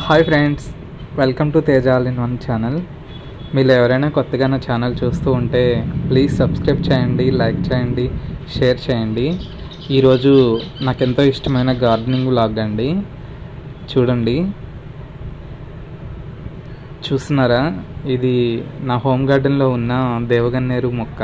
Hi friends welcome to Teja all in one channel మీరు ఎవరైనా కొత్తగా నా ఛానల్ చూస్తూ ఉంటే ప్లీజ్ సబ్స్క్రైబ్ చేయండి లైక్ చేయండి షేర్ చేయండి ఈరోజు నాకు ఎంతో ఇష్టమైన గార్డెనింగ్ వ్లాగ్ అండి చూడండి చూస్తున్నారా ఇది నా హోమ్ గార్డెన్లో ఉన్న దేవగన్నేరు మొక్క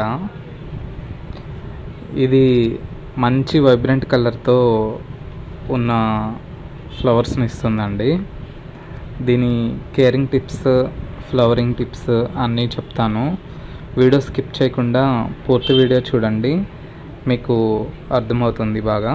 ఇది మంచి వైబ్రెంట్ కలర్తో ఉన్న ఫ్లవర్స్ని ఇస్తుందండి దీని కేరింగ్ టిప్స్ ఫ్లవరింగ్ టిప్స్ అన్నీ చెప్తాను వీడియో స్కిప్ చేయకుండా పూర్తి వీడియో చూడండి మీకు అర్థమవుతుంది బాగా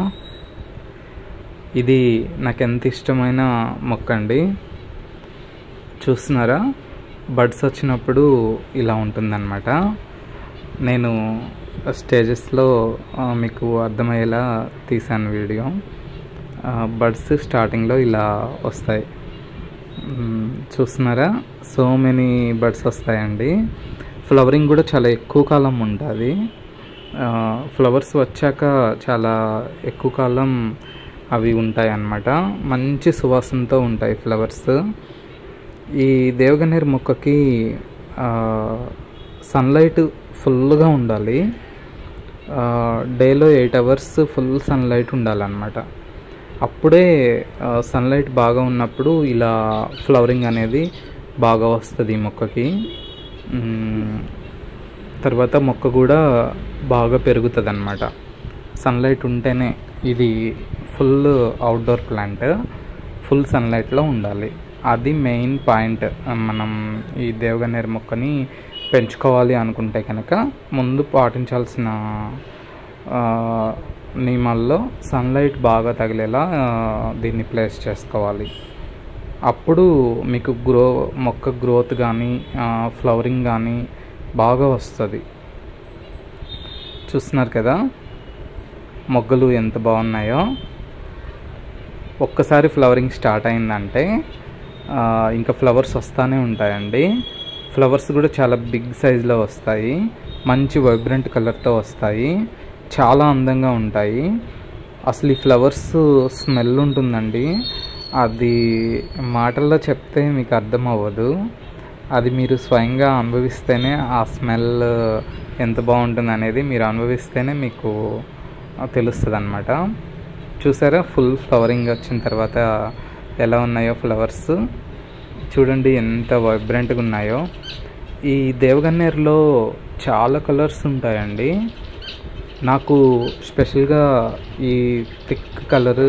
ఇది నాకు ఎంత ఇష్టమైన మొక్క అండి చూస్తున్నారా బడ్స్ వచ్చినప్పుడు ఇలా ఉంటుందన్నమాట నేను స్టేజెస్లో ఆ, మీకు అర్థమయ్యేలా తీశాను వీడియో బడ్స్ స్టార్టింగ్లో ఇలా వస్తాయి మ్మ్, చూస్తున్నారా సో మెనీ బడ్స్ వస్తాయండి ఫ్లవరింగ్ కూడా చాలా ఎక్కువ కాలం ఉంటుంది ఫ్లవర్స్ వచ్చాక చాలా ఎక్కువ కాలం అవి ఉంటాయి అన్నమాట మంచి సువాసనతో ఉంటాయి ఫ్లవర్స్ ఈ దేవగన్నేరు మొక్కకి సన్లైట్ ఫుల్గా ఉండాలి డేలో ఎయిట్ అవర్స్ ఫుల్ సన్లైట్ ఉండాలన్నమాట అప్పుడే సన్లైట్ బాగా ఉన్నప్పుడు ఇలా ఫ్లవరింగ్ అనేది బాగా వస్తుంది ఈ మొక్కకి మ్మ్. తర్వాత మొక్క కూడా బాగా పెరుగుతుంది అనమాట సన్లైట్ ఉంటేనే ఇది ఫుల్ అవుట్డోర్ ప్లాంట్ ఫుల్ సన్లైట్లో ఉండాలి అది మెయిన్ పాయింట్ మనం ఈ దేవగన్నేరు మొక్కని పెంచుకోవాలి అనుకుంటే కనుక ముందు పాటించాల్సిన ఆ, నియమాల్లో సన్లైట్ బాగా తగిలేలా ఆ, దీన్ని ప్లేస్ చేసుకోవాలి అప్పుడు మీకు గ్రో మొక్క గ్రోత్ కానీ ఫ్లవరింగ్ కానీ బాగా వస్తుంది చూస్తున్నారు కదా మొగ్గలు ఎంత బాగున్నాయో ఒక్కసారి ఫ్లవరింగ్ స్టార్ట్ అయిందంటే ఆ, ఇంకా ఫ్లవర్స్ వస్తూనే ఉంటాయండి ఫ్లవర్స్ కూడా చాలా బిగ్ సైజులో వస్తాయి మంచి వైబ్రెంట్ కలర్తో వస్తాయి చాలా అందంగా ఉంటాయి అసలు ఈ ఫ్లవర్స్ స్మెల్ ఉంటుందండి అది మాటల్లో చెప్తే మీకు అర్థం అవ్వదు అది మీరు స్వయంగా అనుభవిస్తేనే ఆ స్మెల్ ఎంత బాగుంటుంది అనేది మీరు అనుభవిస్తేనే మీకు తెలుస్తుంది అనమాట చూసారా ఫుల్ ఫ్లవరింగ్ వచ్చిన తర్వాత ఎలా ఉన్నాయో ఫ్లవర్స్ చూడండి ఎంత వైబ్రెంట్గా ఉన్నాయో ఈ దేవగన్నేరులో చాలా కలర్స్ ఉంటాయండి నాకు స్పెషల్గా ఈ thick colour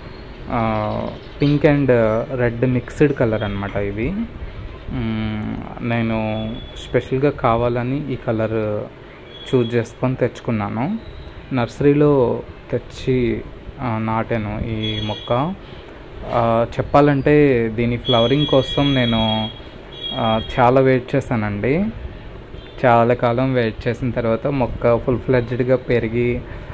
pink and red mixed colour అనమాట ఇది మ్మ్, నేను స్పెషల్గా కావాలని ఈ కలర్ చూజ్ చేసుకొని తెచ్చుకున్నాను నర్సరీలో తెచ్చి ఆ, నాటాను ఈ మొక్క ఆ, చెప్పాలంటే దీని ఫ్లవరింగ్ కోసం నేను ఆ, చాలా వెయిట్ చేశానండి చాలా కాలం వెయిట్ చేసిన తర్వాత మొక్క ఫుల్ ఫ్లెడ్జ్డ్గా పెరిగి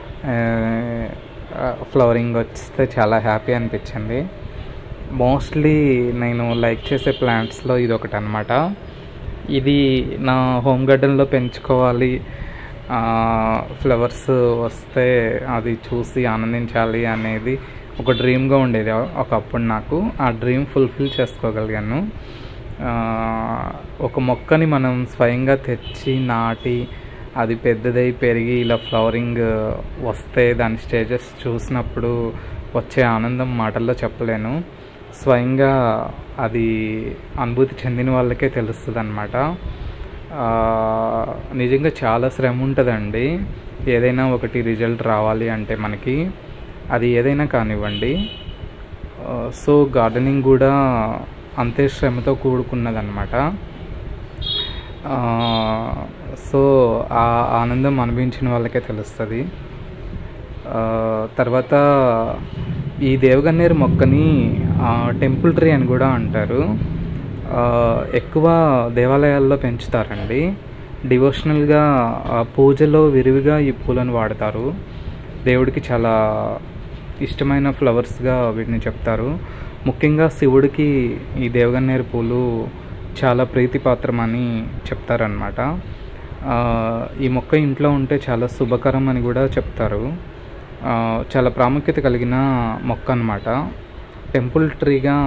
ఫ్లవరింగ్ వస్తే చాలా హ్యాపీ అనిపించింది మోస్ట్లీ నేను లైక్ చేసే ప్లాంట్స్లో ఇది ఒకటి అనమాట ఇది నా హోమ్ గార్డెన్లో పెంచుకోవాలి ఫ్లవర్స్ వస్తే అది చూసి ఆనందించాలి అనేది ఒక డ్రీమ్గా ఉండేది ఒకప్పుడు నాకు ఆ డ్రీమ్ ఫుల్ఫిల్ చేసుకోగలిగాను ఆ, ఒక మొక్కని మనం స్వయంగా తెచ్చి నాటి అది పెద్దదై పెరిగి ఇలా ఫ్లవరింగ్ వస్తే దాని స్టేజెస్ చూసినప్పుడు వచ్చే ఆనందం మాటల్లో చెప్పలేను స్వయంగా అది అనుభూతి చెందిన వాళ్ళకే తెలుస్తుంది అనమాట నిజంగా చాలా శ్రమ ఉంటుందండి ఏదైనా ఒకటి రిజల్ట్ రావాలి అంటే మనకి అది ఏదైనా కానివ్వండి ఆ, సో గార్డెనింగ్ కూడా అంతే శ్రమతో కూడుకున్నదన్నమాట ఆ, సో ఆ ఆనందం అనుభవించిన వాళ్ళకే తెలుస్తుంది ఆ, తర్వాత ఈ దేవగన్నేరు మొక్కని ఆ, టెంపుల్ ట్రీ అని కూడా అంటారు ఆ, ఎక్కువ దేవాలయాల్లో పెంచుతారండి డివోషనల్గా ఆ, పూజలో విరివిగా ఈ పూలను వాడతారు దేవుడికి చాలా ఇష్టమైన ఫ్లవర్స్గా వీటిని చెప్తారు ముఖ్యంగా శివుడికి ఈ దేవగన్నేరు పూలు చాలా ప్రీతిపాత్రమని చెప్తారనమాట ఈ మొక్క ఇంట్లో ఉంటే చాలా శుభకరం అని కూడా చెప్తారు ఆ, చాలా ప్రాముఖ్యత కలిగిన మొక్క అన్నమాట టెంపుల్ ట్రీగా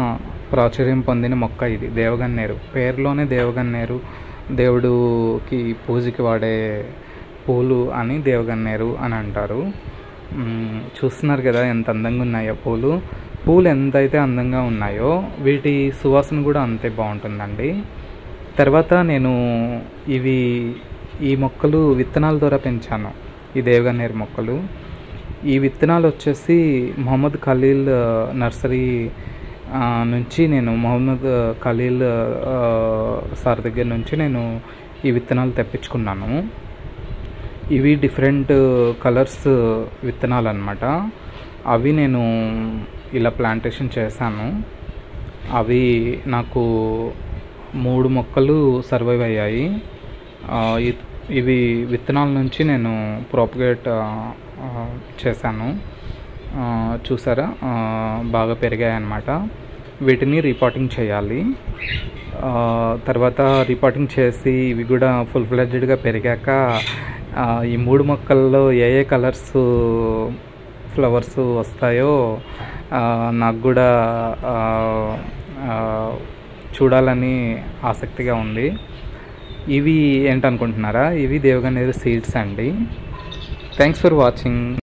ప్రాచుర్యం పొందిన మొక్క ఇది దేవగన్నేరు పేరులోనే దేవగన్నేరు దేవుడికి పూజకి వాడే పూలు అని దేవగన్నేరు అని అంటారు మ్మ్, చూస్తున్నారు కదా ఎంత అందంగా ఉన్నాయో పూలు పూలు ఎంతైతే అందంగా ఉన్నాయో వీటి సువాసన కూడా అంతే బాగుంటుందండి తర్వాత నేను ఇవి ఈ మొక్కలు విత్తనాల ద్వారా పెంచాను ఈ దేవగన్నేరు మొక్కలు ఈ విత్తనాలు వచ్చేసి మొహమ్మద్ ఖలీల్ ఆ, నర్సరీ ఆ, నుంచి నేను మొహమ్మద్ ఖలీల్ ఆ, సార్ దగ్గర నుంచి నేను ఈ విత్తనాలు తెప్పించుకున్నాను ఇవి డిఫరెంట్ కలర్స్ విత్తనాలు అనమాట అవి నేను ఇలా ప్లాంటేషన్ చేశాను అవి నాకు మూడు మొక్కలు సర్వైవ్ అయ్యాయి ఆ, ఇ- ఇవి విత్తనాల నుంచి నేను ప్రాపగేట్ చేశాను ఆ, చూసారా ఆ, బాగా పెరిగాయి అన్నమాట వీటిని రిపోర్టింగ్ చేయాలి ఆ, తర్వాత రిపోర్టింగ్ చేసి ఇవి కూడా ఫుల్ ఫ్లెడ్జ్డ్గా పెరిగాక ఆ, ఈ మూడు మొక్కల్లో ఏ ఏ కలర్స్ ఫ్లవర్స్ వస్తాయో ఆ, నాకు కూడా ఆ, ఆ, చూడాలని ఆసక్తిగా ఉంది ఇవి ఏంటనుకుంటున్నారా ఇవి దేవగన్నేరు సీడ్స్ అండి థ్యాంక్స్ ఫర్ వాచింగ్